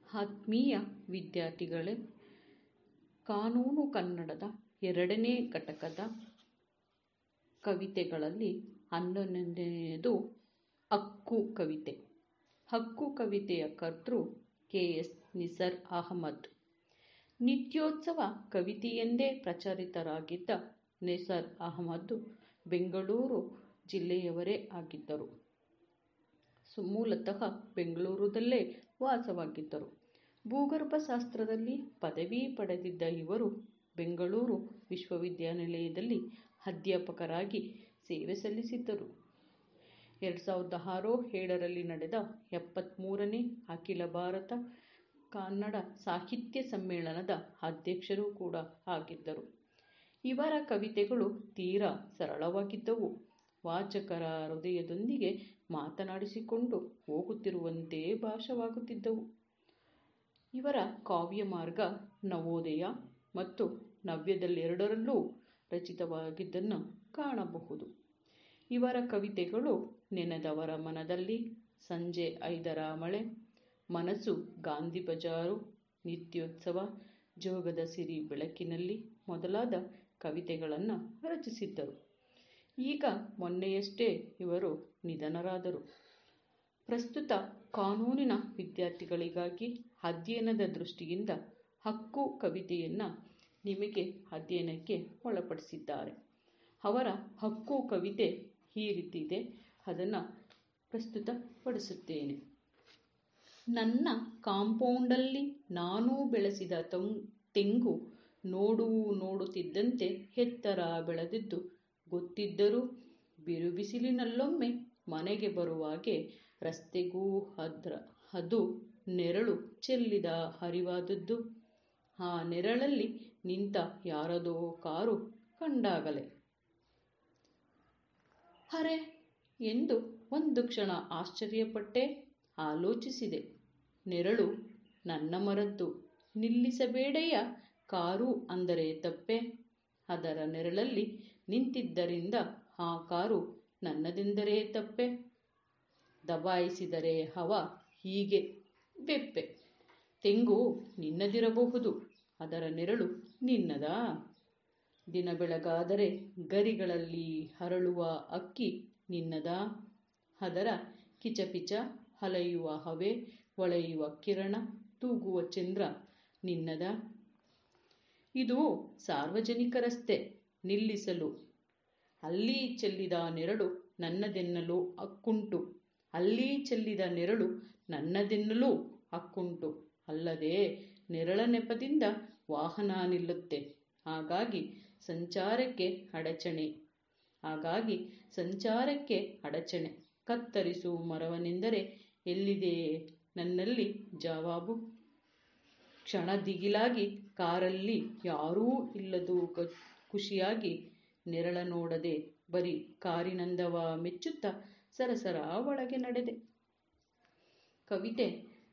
ಆತ್ಮೀಯ ವಿದ್ಯಾರ್ಥಿಗಳೇ ಕಾನೂನು ಕನ್ನಡದ ಎರಡನೇ ಘಟಕದ ಕವಿತೆಗಳಲ್ಲಿ ಹನ್ನೊಂದನೆಯದು ಹಕ್ಕು ಕವಿತೆ ಹಕ್ಕು ಕವಿತೆಯ ಕರ್ತೃ ಕೆ ಎಸ್ ನಿಸಾರ್ ಅಹಮದ್ ನಿತ್ಯೋತ್ಸವ ಕವಿತೆಯೆಂದೇ ಪ್ರಚಲಿತರಾಗಿದ್ದ ನಿಸಾರ್ ಅಹಮದ್ ಬೆಂಗಳೂರು ಜಿಲ್ಲೆಯವರೇ ಆಗಿದ್ದರು ಮೂಲತಃ ಬೆಂಗಳೂರದಲ್ಲೇ ವಾಸವಾಗಿದ್ದರು ಭೂಗರ್ಭಶಾಸ್ತ್ರದಲ್ಲಿ ಪದವಿ ಪಡೆದಿದ್ದ ಇವರು ಬೆಂಗಳೂರು ವಿಶ್ವವಿದ್ಯಾನಿಲಯದಲ್ಲಿ ಅಧ್ಯಾಪಕರಾಗಿ ಸೇವೆ ಸಲ್ಲಿಸಿದ್ದರು ಎರಡು ಸಾವಿರದ ಆರು ಏಳರಲ್ಲಿ ನಡೆದ ಎಪ್ಪತ್ತ್ಮೂರನೇ ಅಖಿಲ ಭಾರತ ಕನ್ನಡ ಸಾಹಿತ್ಯ ಸಮ್ಮೇಳನದ ಅಧ್ಯಕ್ಷರೂ ಕೂಡ ಆಗಿದ್ದರು ಇವರ ಕವಿತೆಗಳು ತೀರಾ ಸರಳವಾಗಿದ್ದವು ವಾಚಕರ ಹೃದಯದೊಂದಿಗೆ ಮಾತನಾಡಿಸಿಕೊಂಡು ಹೋಗುತ್ತಿರುವಂತೆ ಭಾಸವಾಗುತ್ತಿದ್ದವು ಇವರ ಕಾವ್ಯ ಮಾರ್ಗ ನವೋದಯ ಮತ್ತು ನವ್ಯದೆರಡರಲ್ಲೂ ರಚಿತವಾಗಿದ್ದನ್ನು ಕಾಣಬಹುದು ಇವರ ಕವಿತೆಗಳು ನೆನೆದವರ ಮನದಲ್ಲಿ ಸಂಜೆ ಐದರ ಮಳೆ ಮನಸ್ಸು ಗಾಂಧಿ ಬಜಾರು ನಿತ್ಯೋತ್ಸವ ಜೋಗದ ಸಿರಿ ಬೆಳಕಿನಲ್ಲಿ ಮೊದಲಾದ ಕವಿತೆಗಳನ್ನು ರಚಿಸಿದ್ದರು ಈಗ ಮೊನ್ನೆಯಷ್ಟೇ ಇವರು ನಿಧನರಾದರು ಪ್ರಸ್ತುತ ಕಾನೂನಿನ ವಿದ್ಯಾರ್ಥಿಗಳಿಗಾಗಿ ಅಧ್ಯಯನದ ದೃಷ್ಟಿಯಿಂದ ಹಕ್ಕು ಕವಿತೆಯನ್ನು ನಿಮಗೆ ಅಧ್ಯಯನಕ್ಕೆ ಒಳಪಡಿಸಿದ್ದಾರೆ ಅವರ ಹಕ್ಕು ಕವಿತೆ ಈ ರೀತಿ ಇದೆ ಅದನ್ನು ಪ್ರಸ್ತುತಪಡಿಸುತ್ತೇನೆ ನನ್ನ ಕಾಂಪೌಂಡಲ್ಲಿ ನಾನು ಬೆಳೆಸಿದ ತೆಂಗು ನೋಡು ನೋಡುತ್ತಿದ್ದಂತೆ ಎತ್ತರ ಬೆಳೆದಿದ್ದು ಗೊತ್ತಿದ್ದರೂ ಬಿರುಬಿಸಿಲಿನಲ್ಲೊಮ್ಮೆ ಮನೆಗೆ ಬರುವಾಗೆ ರಸ್ತೆಗೂ ಅದ್ರ ಅದು ನೆರಳು ಚೆಲ್ಲಿದ ಹರಿವಾದದ್ದು ಆ ನೆರಳಲ್ಲಿ ನಿಂತ ಯಾರದೋ ಕಾರು ಕಂಡಾಗಲೇ ಅರೆ ಎಂದು ಒಂದು ಕ್ಷಣ ಆಶ್ಚರ್ಯಪಟ್ಟೆ ಆಲೋಚಿಸಿದೆ ನೆರಳು ನನ್ನ ಮರದ್ದು ನಿಲ್ಲಿಸಬೇಡೆಯ ಕಾರು ಅಂದರೆ ತಪ್ಪೆ ಅದರ ನೆರಳಲ್ಲಿ ನಿಂತಿದ್ದರಿಂದ ಆ ಕಾರು ನನ್ನದೆಂದರೆ ತಪ್ಪೆ ದಬಾಯಿಸಿದರೆ ಹವ ಹೀಗೆ ಬೆಪ್ಪೆ ತೆಂಗು ನಿನ್ನದಿರಬಹುದು ಅದರ ನೆರಳು ನಿನ್ನದಾ ದಿನ ಬೆಳಗಾದರೆ ಗರಿಗಳಲ್ಲಿ ಹರಳುವ ಅಕ್ಕಿ ನಿನ್ನದಾ ಅದರ ಕಿಚಪಿಚ ಅಲೆಯುವ ಹವೆ ಹೊಳೆಯುವ ಕಿರಣ ತೂಗುವ ಚಂದ್ರ ನಿನ್ನದ ಇದು ಸಾರ್ವಜನಿಕ ರಸ್ತೆ ನಿಲ್ಲಿಸಲು ಅಲ್ಲಿ ಚೆಲ್ಲಿದ ನೆರಳು ನನ್ನದೆನ್ನಲು ಹಕ್ಕುಂಟು ಅಲ್ಲಿ ಚೆಲ್ಲಿದ ನೆರಳು ನನ್ನದೆನ್ನಲು ಹಕ್ಕುಂಟು ಅಲ್ಲದೆ ನೆರಳ ನೆಪದಿಂದ ವಾಹನ ನಿಲ್ಲುತ್ತೆ ಹಾಗಾಗಿ ಸಂಚಾರಕ್ಕೆ ಅಡಚಣೆ ಹಾಗಾಗಿ ಸಂಚಾರಕ್ಕೆ ಅಡಚಣೆ ಕತ್ತರಿಸು ಮರವನೆಂದರೆ ಎಲ್ಲಿದೆ ನನ್ನಲ್ಲಿ ಜವಾಬು ಕ್ಷಣ ದಿಗಿಲಾಗಿ ಕಾರಲ್ಲಿ ಯಾರೂ ಇಲ್ಲದು ಖುಷಿಯಾಗಿ ನೆರಳ ನೋಡದೆ ಬರೀ ಕಾರಿನಂದವ ಮೆಚ್ಚುತ್ತಾ ಸರಸರ ಒಳಗೆ ನಡೆದೆ ಕವಿತೆ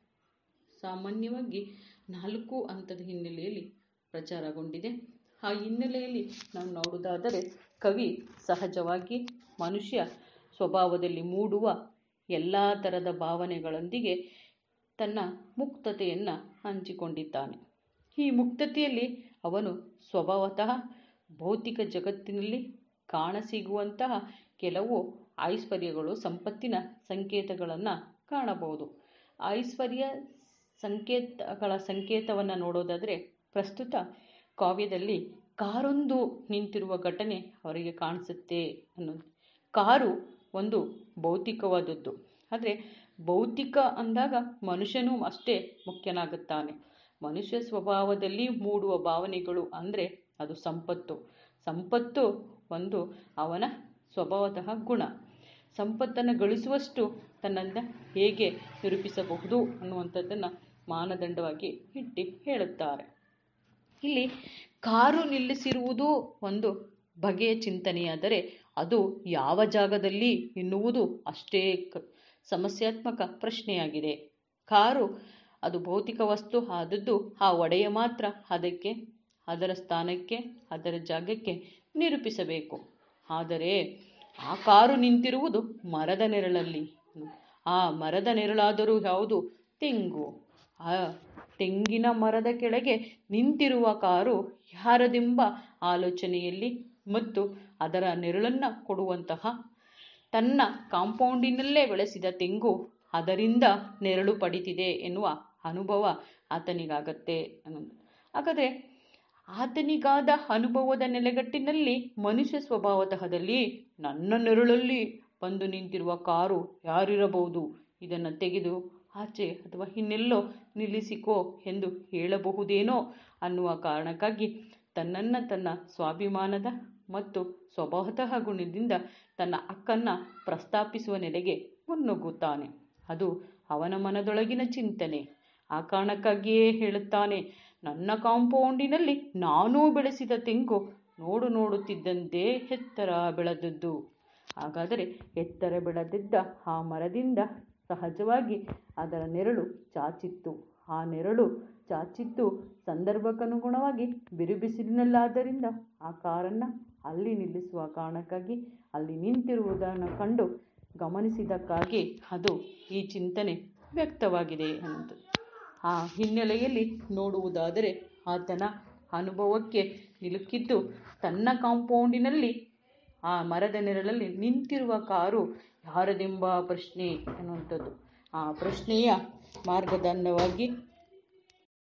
ಸಾಮಾನ್ಯವಾಗಿ ನಾಲ್ಕು ಹಂತದ ಹಿನ್ನೆಲೆಯಲ್ಲಿ ಪ್ರಚಾರಗೊಂಡಿದೆ ಆ ಹಿನ್ನೆಲೆಯಲ್ಲಿ ನಾವು ನೋಡುವುದಾದರೆ ಕವಿ ಸಹಜವಾಗಿ ಮನುಷ್ಯ ಸ್ವಭಾವದಲ್ಲಿ ಮೂಡುವ ಎಲ್ಲ ಥರದ ಭಾವನೆಗಳೊಂದಿಗೆ ತನ್ನ ಮುಕ್ತತೆಯನ್ನು ಹಂಚಿಕೊಂಡಿದ್ದಾನೆ ಈ ಮುಕ್ತತೆಯಲ್ಲಿ ಅವನು ಸ್ವಭಾವತಃ ಭೌತಿಕ ಜಗತ್ತಿನಲ್ಲಿ ಕಾಣಸಿಗುವಂತಹ ಕೆಲವು ಐಶ್ವರ್ಯಗಳು ಸಂಪತ್ತಿನ ಸಂಕೇತಗಳನ್ನು ಕಾಣಬಹುದು ಐಶ್ವರ್ಯ ಸಂಕೇತಗಳ ಸಂಕೇತವನ್ನು ನೋಡೋದಾದರೆ ಪ್ರಸ್ತುತ ಕಾವ್ಯದಲ್ಲಿ ಕಾರೊಂದು ನಿಂತಿರುವ ಘಟನೆ ಅವರಿಗೆ ಕಾಣಿಸುತ್ತೆ ಅನ್ನೋದು ಕಾರು ಒಂದು ಭೌತಿಕವಾದದ್ದು ಆದರೆ ಭೌತಿಕ ಅಂದಾಗ ಮನುಷ್ಯನೂ ಅಷ್ಟೇ ಮುಖ್ಯನಾಗುತ್ತಾನೆ ಮನುಷ್ಯ ಸ್ವಭಾವದಲ್ಲಿ ಮೂಡುವ ಭಾವನೆಗಳು ಅಂದರೆ ಅದು ಸಂಪತ್ತು ಸಂಪತ್ತು ಒಂದು ಅವನ ಸ್ವಭಾವತಃ ಗುಣ ಸಂಪತ್ತನ್ನು ಗಳಿಸುವಷ್ಟು ತನ್ನನ್ನು ಹೇಗೆ ನಿರೂಪಿಸಬಹುದು ಅನ್ನುವಂಥದ್ದನ್ನು ಮಾನದಂಡವಾಗಿ ಇಟ್ಟು ಹೇಳುತ್ತಾರೆ ಇಲ್ಲಿ ಕಾರು ನಿಲ್ಲಿಸಿರುವುದು ಒಂದು ಬಗೆಯ ಚಿಂತನೆಯಾದರೆ ಅದು ಯಾವ ಜಾಗದಲ್ಲಿ ಎನ್ನುವುದು ಅಷ್ಟೇ ಕ ಸಮಸ್ಯಾತ್ಮಕ ಪ್ರಶ್ನೆಯಾಗಿದೆ ಕಾರು ಅದು ಭೌತಿಕ ವಸ್ತು ಆದದ್ದು ಆ ಒಡೆಯ ಮಾತ್ರ ಅದಕ್ಕೆ ಅದರ ಸ್ಥಾನಕ್ಕೆ ಅದರ ಜಾಗಕ್ಕೆ ನಿರೂಪಿಸಬೇಕು ಆದರೆ ಆ ಕಾರು ನಿಂತಿರುವುದು ಮರದ ನೆರಳಲ್ಲಿ ಆ ಮರದ ನೆರಳಾದರೂ ಯಾವುದು ತೆಂಗು ಆ ತೆಂಗಿನ ಮರದ ಕೆಳಗೆ ನಿಂತಿರುವ ಕಾರು ಯಾರದೆಂಬ ಆಲೋಚನೆಯಲ್ಲಿ ಮತ್ತು ಅದರ ನೆರಳನ್ನು ಕೊಡುವಂತಹ ತನ್ನ ಕಾಂಪೌಂಡಿನಲ್ಲೇ ಬೆಳೆಸಿದ ತೆಂಗು ಅದರಿಂದ ನೆರಳು ಪಡಿತಿದೆ ಎನ್ನುವ ಅನುಭವ ಆತನಿಗಾಗತ್ತೆ ಅನ್ನೋದು ಹಾಗಾದರೆ ಆತನಿಗಾದ ಅನುಭವದ ನೆಲೆಗಟ್ಟಿನಲ್ಲಿ ಮನುಷ್ಯ ಸ್ವಭಾವತಃದಲ್ಲಿ ನನ್ನ ನೆರಳಲ್ಲಿ ಬಂದು ನಿಂತಿರುವ ಕಾರು ಯಾರಿರಬಹುದು ಇದನ್ನು ತೆಗೆದು ಆಚೆ ಅಥವಾ ಇನ್ನೆಲ್ಲೋ ನಿಲ್ಲಿಸಿಕೋ ಎಂದು ಹೇಳಬಹುದೇನೋ ಅನ್ನುವ ಕಾರಣಕ್ಕಾಗಿ ತನ್ನನ್ನು ತನ್ನ ಸ್ವಾಭಿಮಾನದ ಮತ್ತು ಸ್ವಭಾವತಃ ಗುಣದಿಂದ ತನ್ನ ಹಕ್ಕನ್ನು ಪ್ರಸ್ತಾಪಿಸುವ ನೆಲೆಗೆ ಮುನ್ನುಗ್ಗುತ್ತಾನೆ ಅದು ಅವನ ಮನದೊಳಗಿನ ಚಿಂತನೆ ಆ ಕಾರಣಕ್ಕಾಗಿಯೇ ಹೇಳುತ್ತಾನೆ ನನ್ನ ಕಾಂಪೌಂಡಿನಲ್ಲಿ ನಾನೂ ಬೆಳೆಸಿದ ತೆಂಗು ನೋಡು ನೋಡುತ್ತಿದ್ದಂತೆ ಎತ್ತರ ಬೆಳೆದದ್ದು ಹಾಗಾದರೆ ಎತ್ತರ ಬೆಳೆದಿದ್ದ ಆ ಮರದಿಂದ ಸಹಜವಾಗಿ ಅದರ ನೆರಳು ಚಾಚಿತ್ತು ಆ ನೆರಳು ಚಾಚಿತ್ತು ಸಂದರ್ಭಕ್ಕನುಗುಣವಾಗಿ ಬಿರುಬಿಸಿಲಿನಲ್ಲಾದ್ದರಿಂದ ಆ ಕಾರನ್ನು ಅಲ್ಲಿ ನಿಲ್ಲಿಸುವ ಕಾರಣಕ್ಕಾಗಿ ಅಲ್ಲಿ ನಿಂತಿರುವುದನ್ನು ಕಂಡು ಗಮನಿಸಿದ್ದಕ್ಕಾಗಿ ಅದು ಈ ಚಿಂತನೆ ವ್ಯಕ್ತವಾಗಿದೆ ಅನ್ನೋದು ಆ ಹಿನ್ನೆಲೆಯಲ್ಲಿ ನೋಡುವುದಾದರೆ ಆತನ ಅನುಭವಕ್ಕೆ ನಿಲುಕಿದ್ದು ತನ್ನ ಕಾಂಪೌಂಡಿನಲ್ಲಿ ಆ ಮರದ ನೆರಳಲ್ಲಿ ನಿಂತಿರುವ ಕಾರು ಯಾರದೆಂಬ ಪ್ರಶ್ನೆ ಅನ್ನುವಂಥದ್ದು ಆ ಪ್ರಶ್ನೆಯ ಮಾರ್ಗದನ್ನವಾಗಿ